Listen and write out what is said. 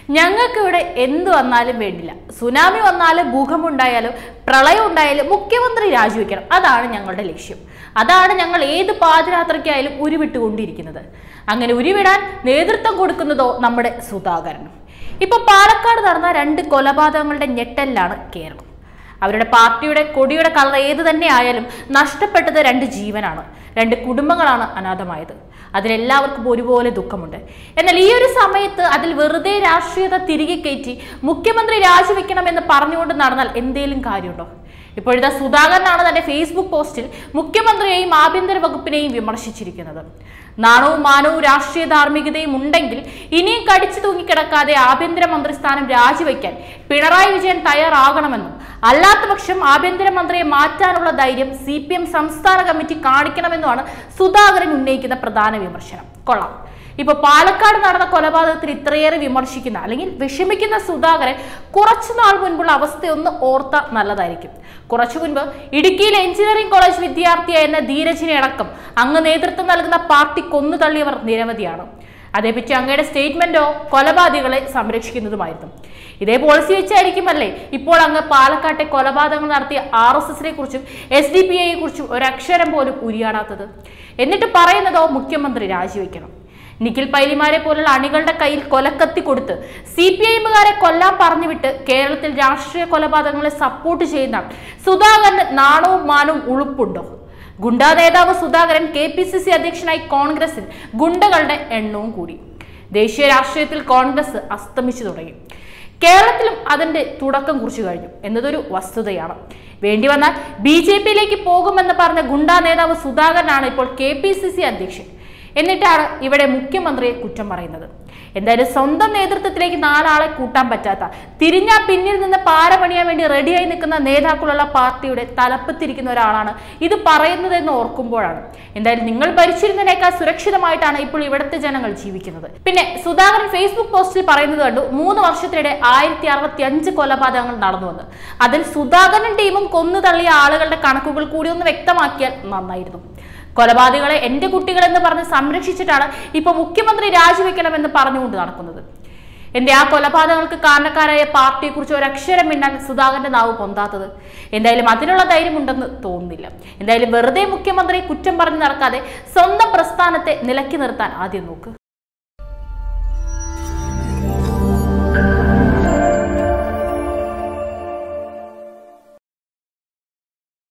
ഞങ്ങൾക്കിവിടെ എന്ത് വന്നാലും വേണ്ടില്ല സുനാമി വന്നാലും ഭൂകമ്പം ഉണ്ടായാലും പ്രളയം ഉണ്ടായാലും മുഖ്യമന്ത്രി രാജിവെക്കണം അതാണ് ഞങ്ങളുടെ ലക്ഷ്യം അതാണ് ഞങ്ങൾ ഏത് പാതിരാത്രയ്ക്കായാലും ഉരുവിട്ടുകൊണ്ടിരിക്കുന്നത് അങ്ങനെ ഉരുവിടാൻ നേതൃത്വം കൊടുക്കുന്നതോ നമ്മുടെ സുധാകരനും ഇപ്പൊ പാലക്കാട് നടന്ന രണ്ട് കൊലപാതകങ്ങളുടെ ഞെട്ടലിലാണ് കേരളം അവരുടെ പാർട്ടിയുടെ കൊടിയുടെ കളർ ഏത് തന്നെ ആയാലും നഷ്ടപ്പെട്ടത് രണ്ട് ജീവനാണ് രണ്ട് കുടുംബങ്ങളാണ് അനാഥമായത് അതിലെല്ലാവർക്കും ഒരുപോലെ ദുഃഖമുണ്ട് എന്നാൽ ഈ ഒരു സമയത്ത് അതിൽ വെറുതെ രാഷ്ട്രീയത തിരികെ കയറ്റി മുഖ്യമന്ത്രി രാജിവെക്കണമെന്ന് പറഞ്ഞുകൊണ്ട് നടന്നാൽ എന്തേലും കാര്യമുണ്ടോ ഇപ്പോഴത്തെ സുധാകരനാണ് തന്റെ ഫേസ്ബുക്ക് പോസ്റ്റിൽ മുഖ്യമന്ത്രിയെയും ആഭ്യന്തര വകുപ്പിനെയും വിമർശിച്ചിരിക്കുന്നത് നാണവും മാനവും രാഷ്ട്രീയ ധാർമ്മികതയും ഉണ്ടെങ്കിൽ ഇനിയും കടിച്ചു തൂങ്ങിക്കിടക്കാതെ ആഭ്യന്തരമന്ത്രി സ്ഥാനം രാജിവെക്കാൻ പിണറായി വിജയൻ തയ്യാറാകണമെന്നും അല്ലാത്ത പക്ഷം ആഭ്യന്തരമന്ത്രിയെ മാറ്റാനുള്ള ധൈര്യം സി പി എം സംസ്ഥാന കമ്മിറ്റി കാണിക്കണമെന്നുമാണ് സുധാകരൻ ഉന്നയിക്കുന്ന പ്രധാന വിമർശനം കൊള്ളാം ഇപ്പൊ പാലക്കാട് നടന്ന കൊലപാതകത്തിൽ ഇത്രയേറെ വിമർശിക്കുന്ന അല്ലെങ്കിൽ വിഷമിക്കുന്ന സുധാകരൻ കുറച്ചു നാൾ മുൻപുള്ള അവസ്ഥയൊന്ന് ഓർത്ത നല്ലതായിരിക്കും കുറച്ചു മുൻപ് ഇടുക്കിയിലെ എഞ്ചിനീയറിംഗ് കോളേജ് വിദ്യാർത്ഥിയായിരുന്ന ധീരജിനെ അടക്കം അങ്ങ് നേതൃത്വം നൽകുന്ന പാർട്ടി കൊന്നു തള്ളിയവർ നിരവധിയാണ് അതേപ്പറ്റി അങ്ങയുടെ സ്റ്റേറ്റ്മെന്റോ കൊലപാതകളെ സംരക്ഷിക്കുന്നതുമായിരുന്നു ഇതേ പോളിസി വെച്ചായിരിക്കുമല്ലേ ഇപ്പോൾ അങ്ങ് പാലക്കാട്ടെ കൊലപാതകങ്ങൾ നടത്തിയ ആർ എസ് എസിനെ കുറിച്ചും എസ് ഡി പി ഐയെ കുറിച്ചും ഒരക്ഷരം പോലും ഉരിയാടാത്തത് എന്നിട്ട് പറയുന്നതോ മുഖ്യമന്ത്രി രാജിവെക്കണം നിഖിൽ പൈലിമാരെ പോലുള്ള അണികളുടെ കയ്യിൽ കൊലക്കത്തി കൊടുത്ത് സി പി ഐഎമ്മുകാരെ കൊല്ലാൻ പറഞ്ഞുവിട്ട് കേരളത്തിൽ രാഷ്ട്രീയ കൊലപാതകങ്ങളെ സപ്പോർട്ട് ചെയ്യുന്ന സുധാകരന് നാണവും മാനവും ഉളുപ്പുണ്ടോ ഗുണ്ടാ നേതാവ് Sudhakaran K P C C അധ്യക്ഷനായി കോൺഗ്രസിൽ ഗുണ്ടകളുടെ എണ്ണവും കൂടി ദേശീയ രാഷ്ട്രീയത്തിൽ കോൺഗ്രസ് അസ്തമിച്ചു തുടങ്ങി കേരളത്തിലും അതിന്റെ തുടക്കം കുറിച്ചു കഴിഞ്ഞു എന്നതൊരു വസ്തുതയാണ് വേണ്ടി വന്നാൽ ബി ജെ പിയിലേക്ക് പോകുമെന്ന് പറഞ്ഞ ഗുണ്ടാ നേതാവ് സുധാകരനാണ് ഇപ്പോൾ കെ പി സി സി അധ്യക്ഷൻ എന്നിട്ടാണ് ഇവിടെ മുഖ്യമന്ത്രിയെ കുറ്റം പറയുന്നത് എന്തായാലും സ്വന്തം നേതൃത്വത്തിലേക്ക് നാലാളെ കൂട്ടാൻ പറ്റാത്ത തിരിഞ്ഞാ പിന്നിൽ നിന്ന് പാര പണിയാൻ വേണ്ടി റെഡിയായി നിൽക്കുന്ന നേതാക്കളുള്ള പാർട്ടിയുടെ തലപ്പത്തിരിക്കുന്ന ഒരാളാണ് ഇത് പറയുന്നതെന്ന് ഓർക്കുമ്പോഴാണ് എന്തായാലും നിങ്ങൾ ഭരിച്ചിരുന്നതിനേക്കാൾ സുരക്ഷിതമായിട്ടാണ് ഇപ്പോൾ ഇവിടുത്തെ ജനങ്ങൾ ജീവിക്കുന്നത് പിന്നെ സുധാകരൻ ഫേസ്ബുക്ക് പോസ്റ്റിൽ പറയുന്നത് കണ്ടു മൂന്ന് വർഷത്തിനിടെ ആയിരത്തി അറുപത്തി അഞ്ച് കൊലപാതകങ്ങൾ നടന്നുവെന്ന് അതിൽ സുധാകരൻ ടീമും കൊന്നു തള്ളിയ ആളുകളുടെ കണക്കുകൾ കൂടി ഒന്ന് വ്യക്തമാക്കിയാൽ നന്നായിരുന്നു കൊലപാതകളെ എന്റെ കുട്ടികളെന്ന് പറഞ്ഞ് സംരക്ഷിച്ചിട്ടാണ് ഇപ്പൊ മുഖ്യമന്ത്രി രാജിവെക്കണമെന്ന് പറഞ്ഞുകൊണ്ട് നടക്കുന്നത് എന്റെ ആ കൊലപാതകങ്ങൾക്ക് കാരണക്കാരായ പാർട്ടിയെക്കുറിച്ച് ഒരക്ഷരം മിണ്ടാൻ സുധാകരന്റെ നാവ് പൊന്താത്തത് എന്തായാലും അതിനുള്ള ധൈര്യമുണ്ടെന്ന് തോന്നുന്നില്ല എന്തായാലും വെറുതെ മുഖ്യമന്ത്രിയെ കുറ്റം പറഞ്ഞ് നടക്കാതെ സ്വന്തം പ്രസ്ഥാനത്തെ നിലക്കി നിർത്താൻ ആദ്യം നോക്ക്